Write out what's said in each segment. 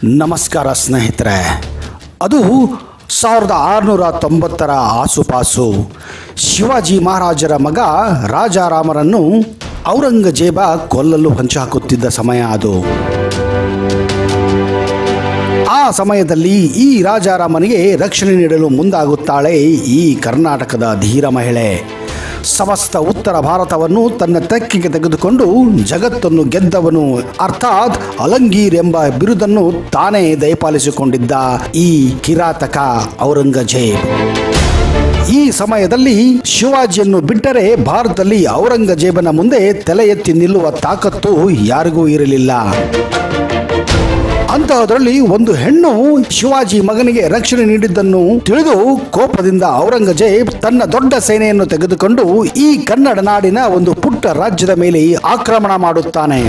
ನಮಸ್ಕಾರ ಸ್ನೇಹಿತರೆ ಅದು ಸಾವಿರದ ಆರುನೂರ ತೊಂಬತ್ತರ ಆಸುಪಾಸು ಶಿವಾಜಿ ಮಹಾರಾಜರ ಮಗ ರಾಜಾರಾಮರನ್ನು ಔರಂಗಜೇಬ ಕೊಲ್ಲಲು ಹೊಂಚಾಕುತ್ತಿದ್ದ ಸಮಯ ಅದು ಆ ಸಮಯದಲ್ಲಿ ಈ ರಾಜಾರಾಮನಿಗೆ ರಕ್ಷಣೆ ನೀಡಲು ಮುಂದಾಗುತ್ತಾಳೆ ಈ ಕರ್ನಾಟಕದ ಧೀರ ಮಹಿಳೆ ಸಮಸ್ತ ಉತ್ತರ ಭಾರತವನ್ನು ತನ್ನ ತೆಕ್ಕೆಗೆ ತೆಗೆದುಕೊಂಡು ಜಗತ್ತನ್ನು ಗೆದ್ದವನು ಅರ್ಥಾತ್ ಅಲಂಗೀರ್ ಎಂಬ ಬಿರುದನ್ನು ತಾನೇ ದಯಪಾಲಿಸಿಕೊಂಡಿದ್ದ ಈ ಕಿರಾತಕ ಔರಂಗಜೇಬ್ ಈ ಸಮಯದಲ್ಲಿ ಶಿವಾಜಿಯನ್ನು ಬಿಟ್ಟರೆ ಭಾರತದಲ್ಲಿ ಔರಂಗಜೇಬನ ಮುಂದೆ ತಲೆ ಎತ್ತಿ ನಿಲ್ಲುವ ತಾಕತ್ತು ಯಾರಿಗೂ ಇರಲಿಲ್ಲ ಅಂತಹದರಲ್ಲಿ ಒಂದು ಹೆಣ್ಣು ಶಿವಾಜಿ ಮಗನಿಗೆ ರಕ್ಷಣೆ ನೀಡಿದ್ದನ್ನು ತಿಳಿದು ಕೋಪದಿಂದ ಔರಂಗಜೇಬ್ ತನ್ನ ದೊಡ್ಡ ಸೇನೆಯನ್ನು ತೆಗೆದುಕೊಂಡು ಈ ಕನ್ನಡ ನಾಡಿನ ಒಂದು ಪುಟ್ಟ ರಾಜ್ಯದ ಮೇಲೆ ಆಕ್ರಮಣ ಮಾಡುತ್ತಾನೆ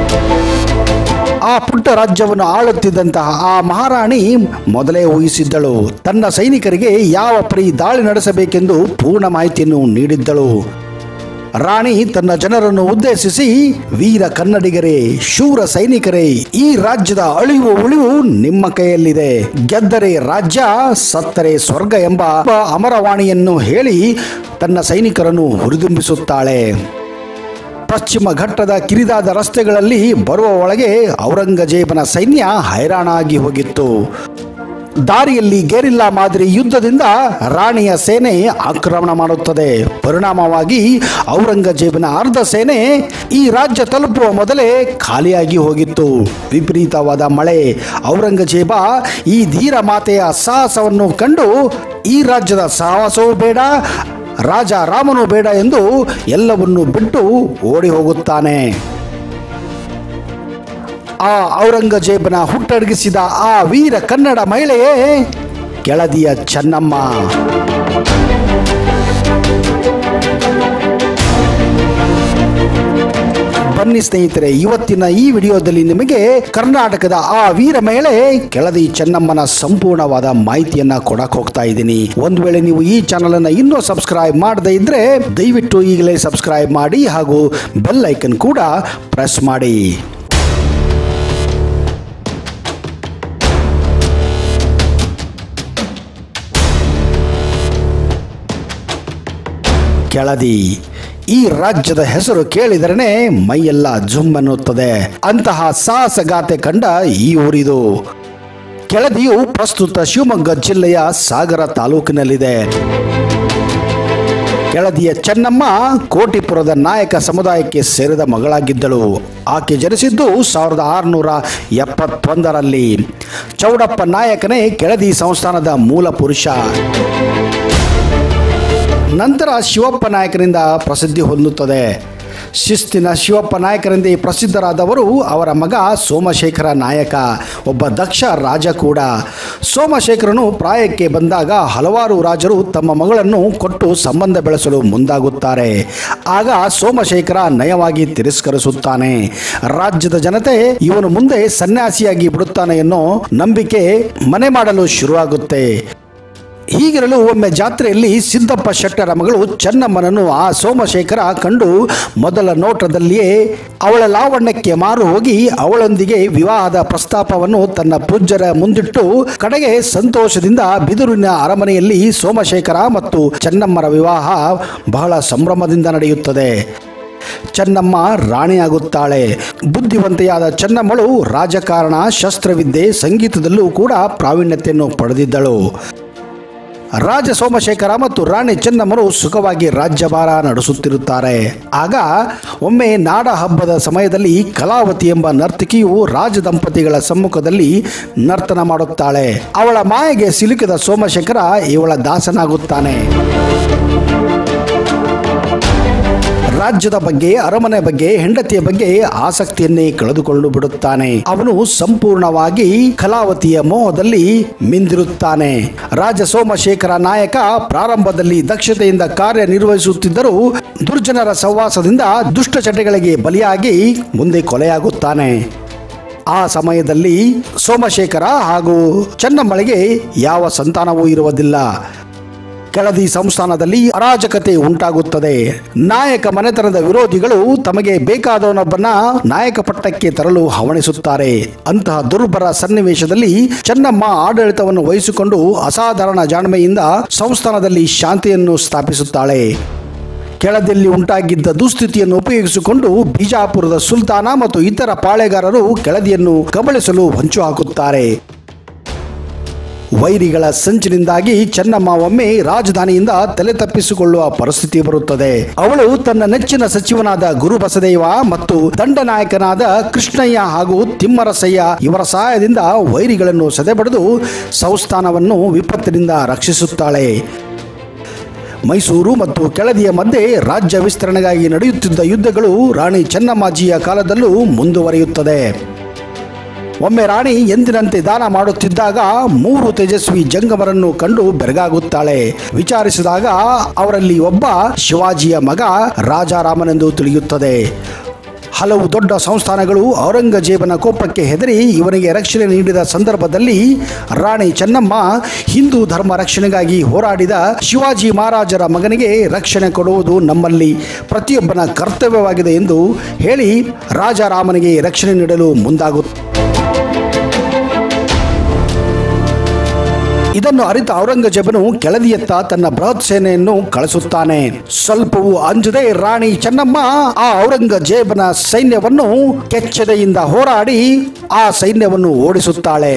ಆ ಪುಟ್ಟ ರಾಜ್ಯವನ್ನು ಆಳುತ್ತಿದ್ದಂತಹ ಆ ಮಹಾರಾಣಿ ಮೊದಲೇ ಊಹಿಸಿದ್ದಳು ತನ್ನ ಸೈನಿಕರಿಗೆ ಯಾವ ಪರಿ ದಾಳಿ ನಡೆಸಬೇಕೆಂದು ಪೂರ್ಣ ಮಾಹಿತಿಯನ್ನು ನೀಡಿದ್ದಳು ರಾಣಿ ತನ್ನ ಜನರನ್ನು ಉದ್ದೇಶಿಸಿ ವೀರ ಕನ್ನಡಿಗರೇ ಶೂರ ಸೈನಿಕರೇ ಈ ರಾಜ್ಯದ ಅಳಿವು ಉಳಿವು ನಿಮ್ಮ ಕೈಯಲ್ಲಿದೆ ಗೆದ್ದರೆ ರಾಜ್ಯ ಸತ್ತರೆ ಸ್ವರ್ಗ ಎಂಬ ಅಮರವಾಣಿಯನ್ನು ಹೇಳಿ ತನ್ನ ಸೈನಿಕರನ್ನು ಹುರಿದುಂಬಿಸುತ್ತಾಳೆ ಪಶ್ಚಿಮ ಘಟ್ಟದ ಕಿರಿದಾದ ರಸ್ತೆಗಳಲ್ಲಿ ಬರುವ ಒಳಗೆ ಔರಂಗಜೇಬನ ಸೈನ್ಯ ಹೈರಾಣಾಗಿ ಹೋಗಿತ್ತು ದಾರಿಯಲ್ಲಿ ಗೆರಿಲ್ಲಾ ಮಾದರಿ ಯುದ್ಧದಿಂದ ರಾಣಿಯ ಸೇನೆ ಆಕ್ರಮಣ ಮಾಡುತ್ತದೆ ಪರಿಣಾಮವಾಗಿ ಔರಂಗಜೇಬನ ಅರ್ಧ ಸೇನೆ ಈ ರಾಜ್ಯ ತಲುಪುವ ಮೊದಲೇ ಖಾಲಿಯಾಗಿ ಹೋಗಿತ್ತು ವಿಪರೀತವಾದ ಮಳೆ ಔರಂಗಜೇಬ ಈ ಧೀರ ಮಾತೆಯ ಸಾಹಸವನ್ನು ಕಂಡು ಈ ರಾಜ್ಯದ ಸಾಹಸವೂ ಬೇಡ ರಾಜ ರಾಮನು ಬೇಡ ಎಂದು ಎಲ್ಲವನ್ನು ಬಿಟ್ಟು ಓಡಿ ಹೋಗುತ್ತಾನೆ ಆ ಔರಂಗಜೇಬನ ಹುಟ್ಟಡಗಿಸಿದ ಆ ವೀರ ಕನ್ನಡ ಮಹಿಳೆಯೇ ಕೆಳದಿಯ ಚೆನ್ನಮ್ಮ ಬನ್ನಿ ಸ್ನೇಹಿತರೆ ಇವತ್ತಿನ ಈ ವಿಡಿಯೋದಲ್ಲಿ ನಿಮಗೆ ಕರ್ನಾಟಕದ ಆ ವೀರ ಮಹಿಳೆ ಕೆಳದಿ ಚೆನ್ನಮ್ಮನ ಸಂಪೂರ್ಣವಾದ ಮಾಹಿತಿಯನ್ನ ಕೊಡಕ್ ಹೋಗ್ತಾ ಇದ್ದೀನಿ ಒಂದು ವೇಳೆ ನೀವು ಈ ಚಾನಲ್ ಅನ್ನ ಇನ್ನೂ ಸಬ್ಸ್ಕ್ರೈಬ್ ಮಾಡದೇ ಇದ್ರೆ ದಯವಿಟ್ಟು ಈಗಲೇ ಸಬ್ಸ್ಕ್ರೈಬ್ ಮಾಡಿ ಹಾಗೂ ಬೆಲ್ ಐಕನ್ ಕೂಡ ಪ್ರೆಸ್ ಮಾಡಿ ಕೆಳದಿ ಈ ರಾಜ್ಯದ ಹೆಸರು ಕೇಳಿದರನೆ ಮೈಯೆಲ್ಲ ಜುಮ್ ಅನ್ನುತ್ತದೆ ಅಂತಹ ಸಾಹಸಗಾತೆ ಕಂಡ ಈ ಊರಿದು ಕೆಳದಿಯು ಪ್ರಸ್ತುತ ಶಿವಮೊಗ್ಗ ಜಿಲ್ಲೆಯ ಸಾಗರ ತಾಲೂಕಿನಲ್ಲಿದೆ ಕೆಳದಿಯ ಚೆನ್ನಮ್ಮ ಕೋಟಿಪುರದ ನಾಯಕ ಸಮುದಾಯಕ್ಕೆ ಸೇರಿದ ಮಗಳಾಗಿದ್ದಳು ಆಕೆ ಜನಿಸಿದ್ದು ಸಾವಿರದ ಆರುನೂರ ಎಪ್ಪತ್ತೊಂದರಲ್ಲಿ ಚೌಡಪ್ಪ ನಾಯಕನೇ ಕೆಳದಿ ಸಂಸ್ಥಾನದ ಮೂಲ ಪುರುಷ ನಂತರ ಶಿವಪ್ಪ ನಾಯಕರಿಂದ ಪ್ರಸಿದ್ಧಿ ಹೊಂದುತ್ತದೆ ಶಿಸ್ತಿನ ಶಿವಪ್ಪ ನಾಯಕರಿಂದ ಪ್ರಸಿದ್ಧರಾದವರು ಅವರ ಮಗ ಸೋಮಶೇಖರ ನಾಯಕ ಒಬ್ಬ ದಕ್ಷ ರಾಜ ಕೂಡ ಸೋಮಶೇಖರನು ಪ್ರಾಯಕ್ಕೆ ಬಂದಾಗ ಹಲವಾರು ರಾಜರು ತಮ್ಮ ಮಗಳನ್ನು ಕೊಟ್ಟು ಸಂಬಂಧ ಬೆಳೆಸಲು ಮುಂದಾಗುತ್ತಾರೆ ಆಗ ಸೋಮಶೇಖರ ನಯವಾಗಿ ತಿರಸ್ಕರಿಸುತ್ತಾನೆ ರಾಜ್ಯದ ಜನತೆ ಇವನು ಮುಂದೆ ಸನ್ಯಾಸಿಯಾಗಿ ಬಿಡುತ್ತಾನೆ ಎನ್ನೋ ನಂಬಿಕೆ ಮನೆ ಮಾಡಲು ಶುರುವಾಗುತ್ತೆ ಹೀಗಿರಲು ಒಮ್ಮೆ ಜಾತ್ರೆಯಲ್ಲಿ ಸಿದ್ದಪ್ಪ ಶೆಟ್ಟರ ಮಗಳು ಚೆನ್ನಮ್ಮನನ್ನು ಆ ಸೋಮಶೇಖರ ಕಂಡು ಮೊದಲ ನೋಟದಲ್ಲಿಯೇ ಅವಳ ಲಾವಣ್ಯಕ್ಕೆ ಮಾರು ಹೋಗಿ ಅವಳೊಂದಿಗೆ ವಿವಾಹದ ಪ್ರಸ್ತಾಪವನ್ನು ತನ್ನ ಪೂಜ್ಯರ ಮುಂದಿಟ್ಟು ಕಡೆಗೆ ಸಂತೋಷದಿಂದ ಬಿದುರಿನ ಅರಮನೆಯಲ್ಲಿ ಸೋಮಶೇಖರ ಮತ್ತು ಚೆನ್ನಮ್ಮರ ವಿವಾಹ ಬಹಳ ಸಂಭ್ರಮದಿಂದ ನಡೆಯುತ್ತದೆ ಚೆನ್ನಮ್ಮ ರಾಣಿಯಾಗುತ್ತಾಳೆ ಬುದ್ಧಿವಂತೆಯಾದ ಚೆನ್ನಮ್ಮಳು ರಾಜಕಾರಣ ಶಸ್ತ್ರವಿದ್ಯೆ ಸಂಗೀತದಲ್ಲೂ ಕೂಡ ಪ್ರಾವೀಣ್ಯತೆಯನ್ನು ಪಡೆದಿದ್ದಳು ರಾಜ ಸೋಮಶೇಖರ ಮತ್ತು ರಾಣಿ ಚೆನ್ನಮ್ಮರು ಸುಖವಾಗಿ ರಾಜ್ಯಭಾರ ನಡೆಸುತ್ತಿರುತ್ತಾರೆ ಆಗ ಒಮ್ಮೆ ನಾಡ ಹಬ್ಬದ ಸಮಯದಲ್ಲಿ ಕಲಾವತಿ ಎಂಬ ನರ್ತಕಿಯು ರಾಜ ದಂಪತಿಗಳ ಸಮ್ಮುಖದಲ್ಲಿ ನರ್ತನ ಮಾಡುತ್ತಾಳೆ ಅವಳ ಮಾಯೆಗೆ ಸಿಲುಕಿದ ಸೋಮಶೇಖರ ಇವಳ ದಾಸನಾಗುತ್ತಾನೆ ರಾಜ್ಯದ ಬಗ್ಗೆ ಅರಮನೆ ಬಗ್ಗೆ ಹೆಂಡತಿಯ ಬಗ್ಗೆ ಆಸಕ್ತಿಯನ್ನೇ ಕಳೆದುಕೊಂಡು ಬಿಡುತ್ತಾನೆ ಅವನು ಸಂಪೂರ್ಣವಾಗಿ ಕಲಾವತಿಯ ಮೋಹದಲ್ಲಿ ಮಿಂದಿರುತ್ತಾನೆ ರಾಜ ಸೋಮಶೇಖರ ನಾಯಕ ಪ್ರಾರಂಭದಲ್ಲಿ ದಕ್ಷತೆಯಿಂದ ಕಾರ್ಯನಿರ್ವಹಿಸುತ್ತಿದ್ದರೂ ದುರ್ಜನರ ಸಹವಾಸದಿಂದ ದುಷ್ಟಚಟಗಳಿಗೆ ಬಲಿಯಾಗಿ ಮುಂದೆ ಕೊಲೆಯಾಗುತ್ತಾನೆ ಆ ಸಮಯದಲ್ಲಿ ಸೋಮಶೇಖರ ಹಾಗೂ ಚೆನ್ನಮ್ಮಳಿಗೆ ಯಾವ ಸಂತಾನವೂ ಇರುವುದಿಲ್ಲ ಕೆಳದಿ ಸಂಸ್ಥಾನದಲ್ಲಿ ಅರಾಜಕತೆ ಉಂಟಾಗುತ್ತದೆ ನಾಯಕ ಮನೆತನದ ವಿರೋಧಿಗಳು ತಮಗೆ ಬೇಕಾದವನೊಬ್ಬನ ನಾಯಕ ಪಟ್ಟಕ್ಕೆ ತರಲು ಹವಣಿಸುತ್ತಾರೆ ಅಂತಹ ದುರ್ಬರ ಸನ್ನಿವೇಶದಲ್ಲಿ ಚೆನ್ನಮ್ಮ ಆಡಳಿತವನ್ನು ವಹಿಸಿಕೊಂಡು ಅಸಾಧಾರಣ ಜಾಣ್ಮೆಯಿಂದ ಸಂಸ್ಥಾನದಲ್ಲಿ ಶಾಂತಿಯನ್ನು ಸ್ಥಾಪಿಸುತ್ತಾಳೆ ಕೆಳದಲ್ಲಿ ಉಂಟಾಗಿದ್ದ ದುಸ್ಥಿತಿಯನ್ನು ಉಪಯೋಗಿಸಿಕೊಂಡು ಬಿಜಾಪುರದ ಸುಲ್ತಾನ ಮತ್ತು ಇತರ ಪಾಳೆಗಾರರು ಕೆಳದಿಯನ್ನು ಕಬಳಿಸಲು ಹೊಂಚು ಹಾಕುತ್ತಾರೆ ವೈರಿಗಳ ಸಂಚಿನಿಂದಾಗಿ ಚೆನ್ನಮ್ಮ ಒಮ್ಮೆ ರಾಜಧಾನಿಯಿಂದ ತಲೆ ತಪ್ಪಿಸಿಕೊಳ್ಳುವ ಪರಿಸ್ಥಿತಿ ಬರುತ್ತದೆ ಅವಳು ತನ್ನ ನೆಚ್ಚಿನ ಸಚಿವನಾದ ಗುರು ಬಸದೇವ ಮತ್ತು ದಂಡನಾಯಕನಾದ ಕೃಷ್ಣಯ್ಯ ಹಾಗೂ ತಿಮ್ಮರಸಯ್ಯ ಇವರ ಸಹಾಯದಿಂದ ವೈರಿಗಳನ್ನು ಸದೆಬಡಿದು ಸಂಸ್ಥಾನವನ್ನು ವಿಪತ್ತಿನಿಂದ ರಕ್ಷಿಸುತ್ತಾಳೆ ಮೈಸೂರು ಮತ್ತು ಕೆಳದಿಯ ಮಧ್ಯೆ ರಾಜ್ಯ ವಿಸ್ತರಣೆಗಾಗಿ ನಡೆಯುತ್ತಿದ್ದ ಯುದ್ಧಗಳು ರಾಣಿ ಚೆನ್ನಮ್ಮಾಜಿಯ ಕಾಲದಲ್ಲೂ ಮುಂದುವರಿಯುತ್ತದೆ ಒಮ್ಮೆ ರಾಣಿ ಎಂದಿನಂತೆ ದಾನ ಮಾಡುತ್ತಿದ್ದಾಗ ಮೂರು ತೇಜಸ್ವಿ ಜಂಗಮರನ್ನು ಕಂಡು ಬೆರಗಾಗುತ್ತಾಳೆ ವಿಚಾರಿಸಿದಾಗ ಅವರಲ್ಲಿ ಒಬ್ಬ ಶಿವಾಜಿಯ ಮಗ ರಾಜಾರಾಮನೆಂದು ತಿಳಿಯುತ್ತದೆ ಹಲವು ದೊಡ್ಡ ಸಂಸ್ಥಾನಗಳು ಔರಂಗಜೇಬನ ಕೋಪಕ್ಕೆ ಹೆದರಿ ಇವನಿಗೆ ರಕ್ಷಣೆ ನೀಡಿದ ಸಂದರ್ಭದಲ್ಲಿ ರಾಣಿ ಚೆನ್ನಮ್ಮ ಹಿಂದೂ ಧರ್ಮ ರಕ್ಷಣೆಗಾಗಿ ಹೋರಾಡಿದ ಶಿವಾಜಿ ಮಹಾರಾಜರ ಮಗನಿಗೆ ರಕ್ಷಣೆ ಕೊಡುವುದು ನಮ್ಮಲ್ಲಿ ಪ್ರತಿಯೊಬ್ಬನ ಕರ್ತವ್ಯವಾಗಿದೆ ಎಂದು ಹೇಳಿ ರಾಜಾರಾಮನಿಗೆ ರಕ್ಷಣೆ ನೀಡಲು ಮುಂದಾಗುತ್ತ ಇದನ್ನು ಅರಿತ ಔರಂಗಜೇಬನು ಕೆಳದಿಯತ್ತ ತನ್ನ ಬೃಹತ್ ಸೇನೆಯನ್ನು ಕಳಿಸುತ್ತಾನೆ ಸ್ವಲ್ಪವೂ ಅಂಜದೆ ರಾಣಿ ಚೆನ್ನಮ್ಮ ಆ ಔರಂಗಜೇಬನ ಸೈನ್ಯವನ್ನು ಕೆಚ್ಚೆದೆಯಿಂದ ಹೋರಾಡಿ ಆ ಸೈನ್ಯವನ್ನು ಓಡಿಸುತ್ತಾಳೆ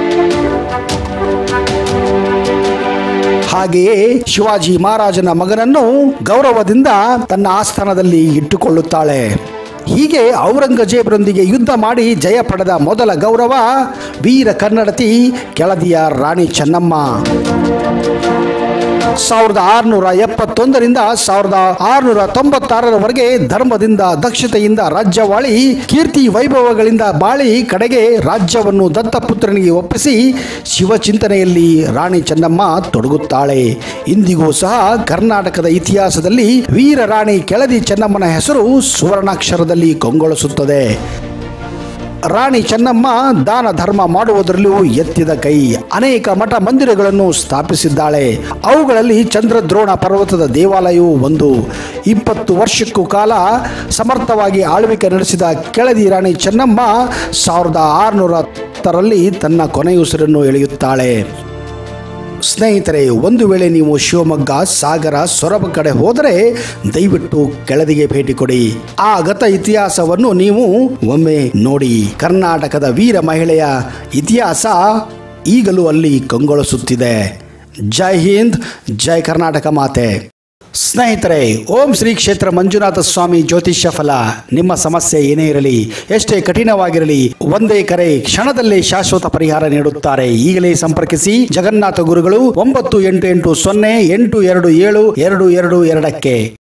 ಹಾಗೆಯೇ ಶಿವಾಜಿ ಮಹಾರಾಜನ ಮಗನನ್ನು ಗೌರವದಿಂದ ತನ್ನ ಆಸ್ಥಾನದಲ್ಲಿ ಇಟ್ಟುಕೊಳ್ಳುತ್ತಾಳೆ ಹೀಗೆ ಔರಂಗಜೇಬರೊಂದಿಗೆ ಯುದ್ಧ ಮಾಡಿ ಜಯ ಪಡೆದ ಮೊದಲ ಗೌರವ ವೀರ ಕನ್ನಡತಿ ಕೆಳದಿಯ ರಾಣಿ ಚೆನ್ನಮ್ಮ ಸಾವಿರದ ಆರುನೂರ ಎಪ್ಪತ್ತೊಂದರಿಂದ ಸಾವಿರದ ಆರುನೂರ ತೊಂಬತ್ತಾರರವರೆಗೆ ಧರ್ಮದಿಂದ ದಕ್ಷತೆಯಿಂದ ರಾಜ್ಯವಾಳಿ ಕೀರ್ತಿ ವೈಭವಗಳಿಂದ ಬಾಳಿ ಕಡೆಗೆ ರಾಜ್ಯವನ್ನು ದತ್ತಪುತ್ರನಿಗೆ ಒಪ್ಪಿಸಿ ಶಿವಚಿಂತನೆಯಲ್ಲಿ ರಾಣಿ ಚೆನ್ನಮ್ಮ ತೊಡಗುತ್ತಾಳೆ ಇಂದಿಗೂ ಸಹ ಕರ್ನಾಟಕದ ಇತಿಹಾಸದಲ್ಲಿ ವೀರ ರಾಣಿ ಕೆಳದಿ ಚೆನ್ನಮ್ಮನ ಹೆಸರು ಸುವರ್ಣಾಕ್ಷರದಲ್ಲಿ ಕೊಂಗೊಳಿಸುತ್ತದೆ ರಾಣಿ ಚೆನ್ನಮ್ಮ ದಾನ ಧರ್ಮ ಮಾಡುವುದರಲ್ಲೂ ಎತ್ತಿದ ಕೈ ಅನೇಕ ಮಠ ಮಂದಿರಗಳನ್ನು ಸ್ಥಾಪಿಸಿದ್ದಾಳೆ ಅವುಗಳಲ್ಲಿ ಚಂದ್ರದ್ರೋಣ ಪರ್ವತದ ದೇವಾಲಯವು ಒಂದು ಇಪ್ಪತ್ತು ವರ್ಷಕ್ಕೂ ಕಾಲ ಸಮರ್ಥವಾಗಿ ಆಳ್ವಿಕೆ ನಡೆಸಿದ ಕೆಳದಿ ರಾಣಿ ಚೆನ್ನಮ್ಮ ಸಾವಿರದ ಆರುನೂರ ಹತ್ತರಲ್ಲಿ ತನ್ನ ಕೊನೆಯುಸಿರನ್ನು ಎಳೆಯುತ್ತಾಳೆ ಸ್ನೇಹಿತರೆ ಒಂದು ವೇಳೆ ನೀವು ಶಿವಮೊಗ್ಗ ಸಾಗರ ಸೊರಬ ಕಡೆ ಹೋದರೆ ದಯವಿಟ್ಟು ಕೆಳದಿಗೆ ಭೇಟಿ ಕೊಡಿ ಆ ಗತ ಇತಿಹಾಸವನ್ನು ನೀವು ಒಮ್ಮೆ ನೋಡಿ ಕರ್ನಾಟಕದ ವೀರ ಮಹಿಳೆಯ ಇತಿಹಾಸ ಈಗಲೂ ಅಲ್ಲಿ ಕಂಗೊಳಿಸುತ್ತಿದೆ ಜೈ ಹಿಂದ್ ಜೈ ಕರ್ನಾಟಕ ಮಾತೆ ಸ್ನೇಹಿತರೆ ಓಂ ಶ್ರೀ ಕ್ಷೇತ್ರ ಮಂಜುನಾಥ ಸ್ವಾಮಿ ಜ್ಯೋತಿಷ್ಯ ಫಲ ನಿಮ್ಮ ಸಮಸ್ಯೆ ಏನೇ ಇರಲಿ ಎಷ್ಟೇ ಕಠಿಣವಾಗಿರಲಿ ಒಂದೇ ಕರೆ ಕ್ಷಣದಲ್ಲೇ ಶಾಶ್ವತ ಪರಿಹಾರ ನೀಡುತ್ತಾರೆ ಈಗಲೇ ಸಂಪರ್ಕಿಸಿ ಜಗನ್ನಾಥ ಗುರುಗಳು ಒಂಬತ್ತು ಎಂಟು ಎಂಟು ಸೊನ್ನೆ ಎಂಟು ಎರಡು ಏಳು ಎರಡು ಎರಡು ಎರಡಕ್ಕೆ